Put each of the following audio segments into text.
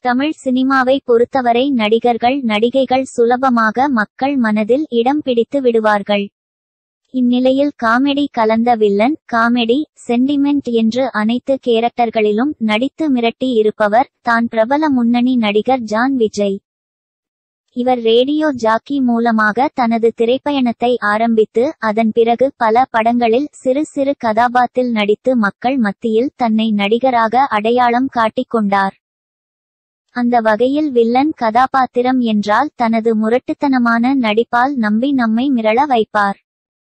தமிழ் சினிமாவை பொறுத்தவரை நடிகர்கள் நடிகைகள் சுலபமாக மக்கள் மனதில் இடம் பிடித்து விடுவார்கள் இந்நிலையில் காமெடி கலந்த வில்லன் காமெடி சென்டிமெண்ட் என்று அனைத்து கேரக்டர்களிலும் நடித்து மிரட்டி இருப்பவர் தான் பிரபல முன்னணி நடிகர் ஜான் விஜய் இவர் ரேடியோ ஜாக்கி மூலமாக தனது திரைப்பயணத்தை ஆரம்பித்து அதன் பிறகு பல படங்களில் சிறு சிறு கதாபாத்தில் நடித்து மக்கள் மத்தியில் தன்னை நடிகராக அடையாளம் காட்டிக் கொண்டார் அந்த வகையில் வில்லன் கதாபாத்திரம் என்றால் தனது முரட்டுத்தனமான நடிப்பால் நம்பி நம்மை மிரள வைப்பார்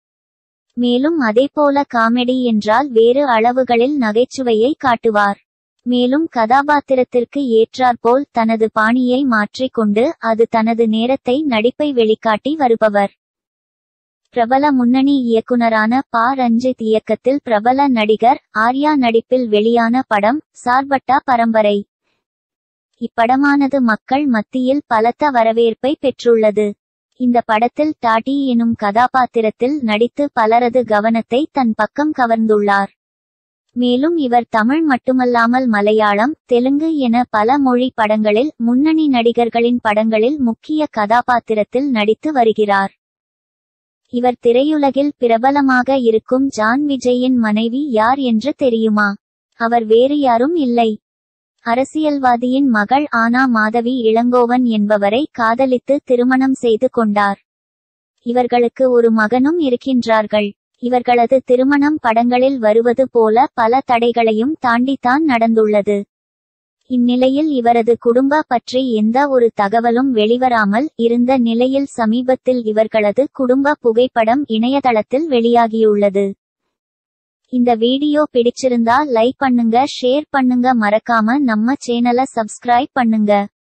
மேலும் அதேபோல காமெடி என்றால் வேறு அளவுகளில் நகைச்சுவையை காட்டுவார் மேலும் கதாபாத்திரத்திற்கு ஏற்றாற்போல் தனது பாணியை மாற்றிக்கொண்டு அது தனது நேரத்தை நடிப்பை வெளிக்காட்டி வருபவர் பிரபல முன்னணி இயக்குனரான பா ரஞ்சித் இயக்கத்தில் பிரபல நடிகர் ஆர்யா நடிப்பில் வெளியான படம் சார்பட்டா பரம்பரை இப்படமானது மக்கள் மத்தியில் பலத்த வரவேற்பை பெற்றுள்ளது இந்த படத்தில் டாடி எனும் கதாபாத்திரத்தில் நடித்து பலரது கவனத்தை தன் பக்கம் கவர்ந்துள்ளார் மேலும் இவர் தமிழ் மட்டுமல்லாமல் மலையாளம் தெலுங்கு என பல மொழி படங்களில் முன்னணி நடிகர்களின் படங்களில் முக்கிய கதாபாத்திரத்தில் நடித்து வருகிறார் இவர் திரையுலகில் பிரபலமாக இருக்கும் ஜான் விஜயின் மனைவி யார் என்று தெரியுமா அவர் வேறு யாரும் இல்லை அரசியல்வாதியின் மகள் ஆனா மாதவி இளங்கோவன் என்பவரை காதலித்து திருமணம் செய்து கொண்டார் இவர்களுக்கு ஒரு மகனும் இருக்கின்றார்கள் இவர்களது திருமணம் படங்களில் வருவது போல பல தடைகளையும் தாண்டித்தான் நடந்துள்ளது இந்நிலையில் இவரது குடும்ப பற்றி எந்த ஒரு தகவலும் வெளிவராமல் இருந்த நிலையில் சமீபத்தில் இவர்களது குடும்ப புகைப்படம் இணையதளத்தில் வெளியாகியுள்ளது இந்த வீடியோ பிடிச்சிருந்தா லைக் பண்ணுங்க ஷேர் பண்ணுங்க மறக்காம நம்ம சேனலை சப்ஸ்கிரைப் பண்ணுங்க